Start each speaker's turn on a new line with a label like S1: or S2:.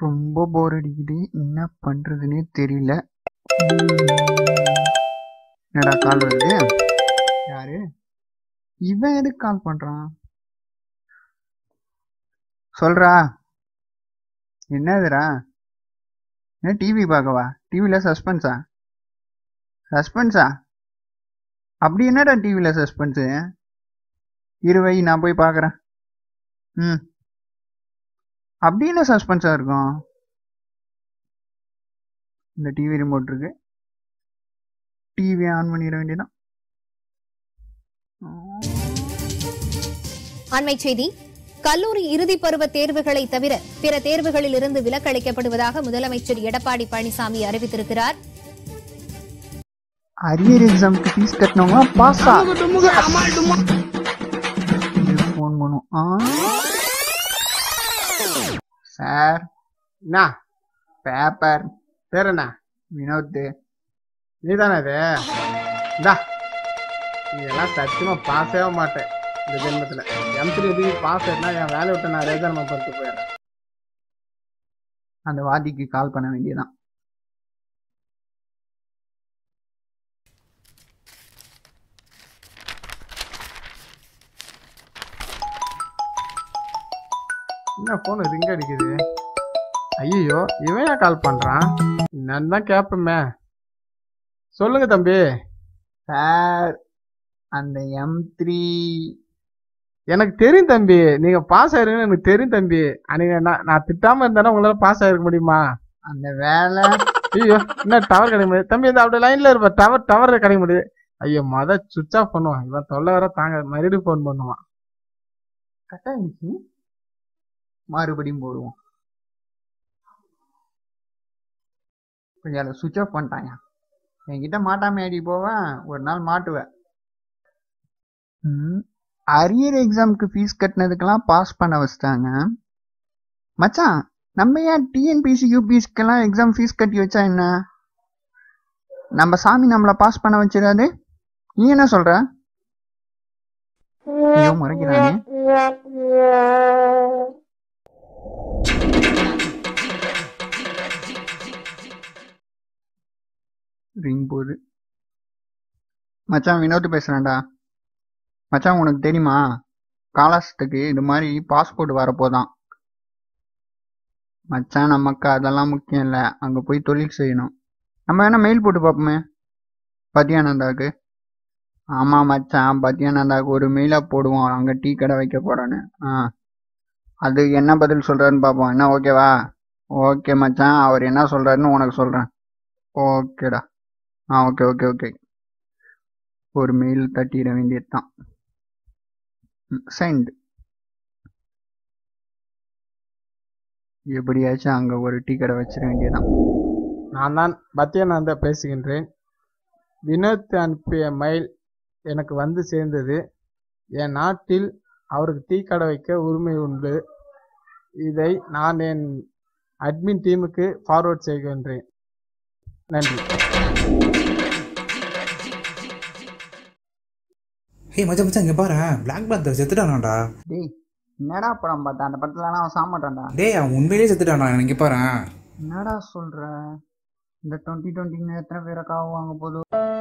S1: ரொம்ப போர் அடிக்குது என்ன பண்றதுன்னே தெரியல என்னடா கால் வருது யாரு இவன் எதுக்கு கால் பண்றான் சொல்றா என்னதுடா என்ன டிவி பார்க்கவா டிவியில் சஸ்பென்ஸா சஸ்பென்ஸா அப்படி என்னடா டிவியில் சஸ்பென்ஸு இருவை நான் போய் பார்க்குறேன் ம் அப்படி என்ன சஸ்பென்ஸாக இருக்கும் இந்த டிவி ரிமோட் இருக்கு டிவி ஆன் பண்ணிட வேண்டியதான்
S2: அண்மை செய்தி கல்லூரி இறுதிப் பருவ தேர்வுகளை தவிர பிற தேர்வுகளில் இருந்து விலக்களிக்கப்படுவதாக முதலமைச்சர் எடப்பாடி பழனிசாமி அறிவித்திருக்கிறார்
S1: அரியர் எக்ஸாமுக்கு ஃபீஸ் கட்டினவங்க பாஸா ஃபோன் பண்ணும் ஆ சார்
S3: என்ன
S1: பேப்பர்
S3: பேர் என்ன
S1: வினோத்
S3: நீதானே இது இந்தா இதெல்லாம் சத்தியமா பாஸே ஆக மாட்டேன் இந்த ஜென்மத்தில் எம் த்ரீ எதுக்கு பாஸ் ஆயிட்டா என் வேலையை விட்டு நான் ரேஜானமா பண்ணிட்டு போயிடுறேன்
S1: அந்த வாதிக்கு கால் பண்ண வேண்டியதான்
S3: என்ன ஃபோன் ரிங் அடிக்குது ஐயோ இவன் ஏன் கால் பண்ணுறான் நான் தான் கேட்பேமே சொல்லுங்க தம்பி
S1: சார் அந்த எம் த்ரீ
S3: எனக்கு தெரியும் தம்பி நீங்க பாஸ் ஆயிருங்கன்னு எனக்கு தெரியும் தம்பி அன்னைக்கு நான் நான் திட்டாம இருந்தானே உங்களால பாஸ் ஆயிருக்க முடியுமா
S1: அந்த வேலை
S3: ஐயோ என்ன டவர் கிடைக்க முடியாது தம்பி இந்த அப்படி லைன்ல இருப்ப டவர் டவர் கிடைக்க முடியாது ஐயோ மொத சுவிச் ஆஃப் பண்ணுவான் இவன் தொல்லை வர தாங்க மறுபடியும் ஃபோன் பண்ணுவான்
S1: கரெக்டாக இருந்துச்சு மறுபடியும் போடுவோம் கொஞ்சம் அதை சுவிட்ச் ஆஃப் பண்ணிட்டாங்க என்கிட்ட மாட்டாம அடி போவேன் ஒரு நாள் மாட்டுவேன் ம் அரியர் எக்ஸாமுக்கு ஃபீஸ் கட்டினதுக்கெல்லாம் பாஸ் பண்ண வச்சிட்டாங்க மச்சான் நம்ம ஏன் டிஎன்பிசி யூபிஎஸ்க்கெல்லாம் எக்ஸாம் ஃபீஸ் கட்டி வச்சா என்ன நம்ம சாமி நம்மளை பாஸ் பண்ண வச்சிடாது நீ என்ன சொல்ற ஐயோ முறைக்கிறானே ரிங் போகுது மச்சான் வினோத் பேசுறேன்டா மச்சான் உனக்கு தெரியுமா காலாஸ்துக்கு இது மாதிரி பாஸ்போர்ட் வரப்போதான் மச்சான் நமக்கு அதெல்லாம் முக்கியம் இல்லை அங்கே போய் தொழில் செய்யணும் நம்ம வேணா மெயில் போட்டு பார்ப்போமே பத்யானந்தாக்கு ஆமாம் மச்சான் பத்யானந்தாக்கு ஒரு மெயிலாக போடுவோம் அங்கே டீ கடை வைக்க போகிறோன்னு ஆ அது என்ன பதில் சொல்கிறாருன்னு பார்ப்போம் என்ன ஓகேவா ஓகே மச்சான் அவர் என்ன சொல்கிறாருன்னு உனக்கு சொல்கிறேன் ஓகேடா ஆ ஓகே ஓகே ஓகே ஒரு மெயில் தட்டிட வேண்டியது தான் சென்ட் எப்படியாச்சும் அங்கே ஒரு டீ கடை வச்சிட வேண்டியதான்
S3: நான் தான் பத்யநாந்த பேசுகின்றேன் வினோத் அனுப்பிய மெயில் எனக்கு வந்து சேர்ந்தது என் நாட்டில் அவருக்கு டீ கடை வைக்க உரிமை உண்டு இதை நான் என் அட்மின் டீமுக்கு ஃபார்வர்ட் செய்கின்றேன் நன்றி
S4: ஹே மச்சான் மச்சான் இங்கே பாரு பிளாக் பேந்தர் செத்துட்டானாடா
S1: டேய் என்னடா படம் பார்த்தா அந்த படத்துலலாம் அவன் சாமாட்டான்டா
S4: டேய் அவன் உண்மையிலேயே செத்துட்டானா எனக்கு பாரு
S1: என்னடா சொல்ற இந்த டுவெண்ட்டி டுவெண்ட்டின்னு எத்தனை பேரை காவு வாங்க போதும்